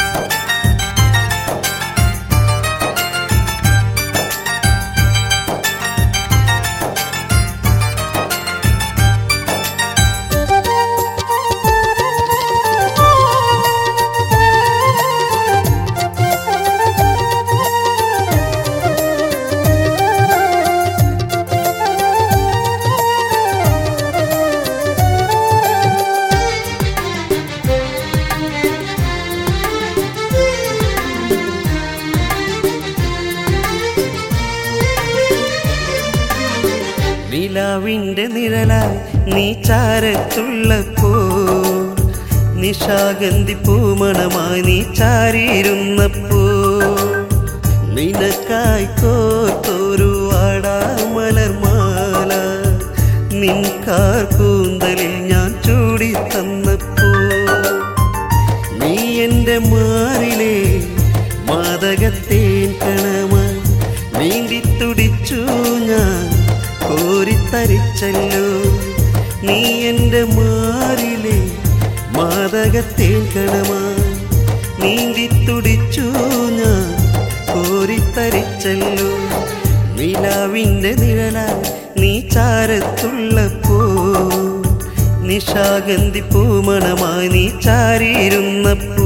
നിലാവിന്റെ നിഴലായി നീ ചാരത്തുള്ളപ്പോ നിശാഗന്ധി പൂമണമായി നീ ചാരിയിരുന്നപ്പോ നിനക്കായി കോർത്തൊരു ആടാമലർമാല നിൻ കാർ കൂന്തലിൽ ഞാൻ ചൂടി തന്നപ്പോ നീ എന്റെ മാറിലെ മാതകത്തേൻ കണമായി നീന്തി തുടിച്ചു ഞാൻ കോരിത്തരിച്ചല്ലോ നീ എന്റെ മാറിലെ മാതകത്തേൻ കണമായി നീന്തി തുടിച്ചു ഞാൻ കോരിത്തരിച്ചല്ലോ നിലാവിന്റെ നിഴലായി നീ ചാരത്തുള്ളപ്പോ നിശാഗന്ധി പൂമണമായി നീ ചാരിയിരുന്നപ്പോ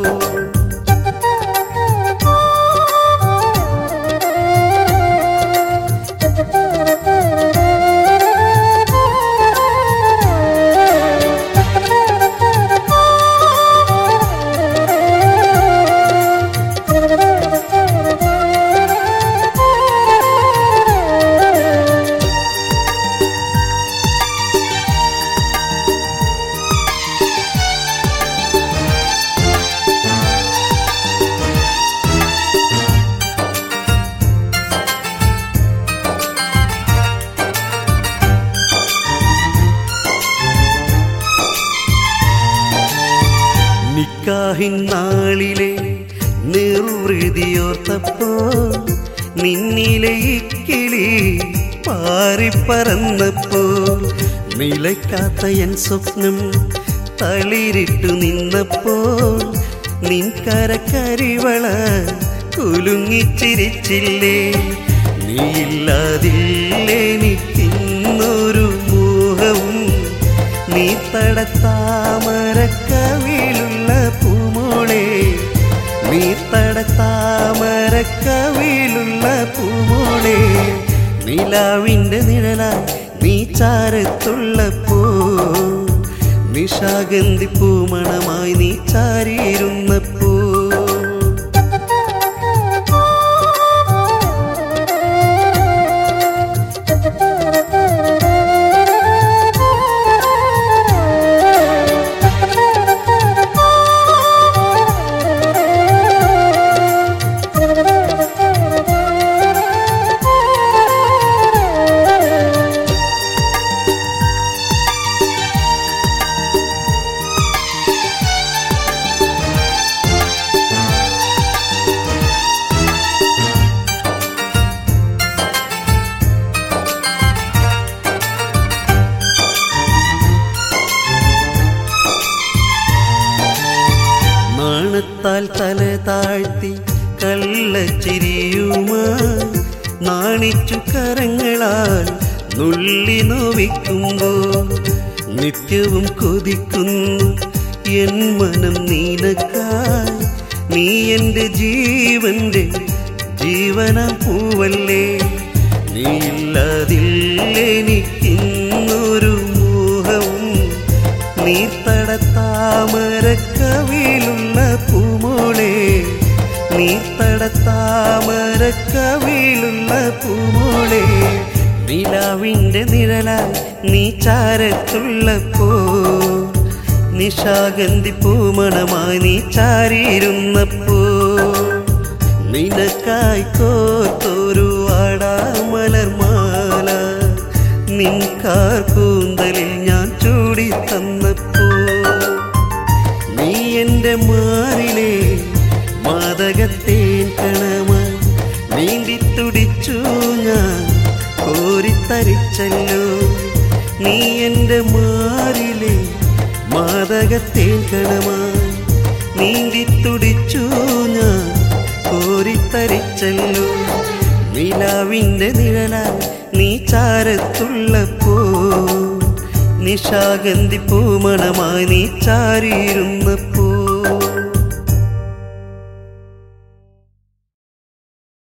നിക്കാഹിൻ നാളിലെ നിർവൃതിയോർത്തപ്പോ നിന്നിലെ ഇക്കിളി പാറിപ്പറന്നപ്പോ നിലയ്ക്കാത്ത എൻ സ്വപ്നം തളിരിട്ടു നിന്നപ്പോ നിൻകരക്കരിവള കുലുങ്ങിച്ചിരിച്ചില്ലേ നീയില്ലാതില്ലെനിക്കിന്നൊരു മോഹവും നീ തടത്താമരക്കവിളുള്ള പൂമോളെ നീ തടത്താമരക്കവിളുള്ള പൂമോളെ നിലാവിന്റെ നിഴലായി നീ ചാരത്തുള്ളപ്പോ നിശാഗന്ധി പൂമണമായി നീ ചാരിയിരുന്നപ്പോ നാണത്താൽ തല താഴ്ത്തി കള്ളച്ചിരിയുമായി നാണിച്ചു കരങ്ങളാൽ നുള്ളി നോവിക്കുമ്പോ നിത്യവും കൊതിക്കുന്നു എൻ മനം നീനക്കായി നീ എൻ്റെ ജീവന്റെ ജീവന പൂവല്ലേ നീയില്ലാതില്ലെനിക്കിന്നൊരു മോഹവും നീർത്തടത്താമരക്കവിളുള്ള പൂമോളെ നീർത്തടത്താമരക്കവിളുള്ള പൂമോളെ നിലാവിന്റെ നിഴലായി നീ ചാരത്തുള്ളപ്പോ നിശാഗന്ധി പൂമണമായി നീ ചാരിയിരുന്നപ്പോ നിനക്കായി കോർത്തൊരു ആടാമലർമാല നിൻ കാർ കൂന്തലിൽ ഞാൻ ചൂടി തന്നപ്പോ നീ എന്റെ മാറിലെ മാതകത്തേൻ കണമായി നീന്തി തുടിച്ചു ഞാൻ കോരിത്തരിച്ചല്ലോ നീ എന്റെ മാറിലെ മാതകത്തേൻ കണമായി നീന്തിത്തുടിച്ചു ഞാൻ കോരിത്തരിച്ചല്ലോ നിലാവിൻ്റെ നിഴലായി നീ ചാരത്തുള്ളപ്പോ നിശാഗന്ധി പൂമണമായി നീ ചാരിയിരുന്നപ്പോ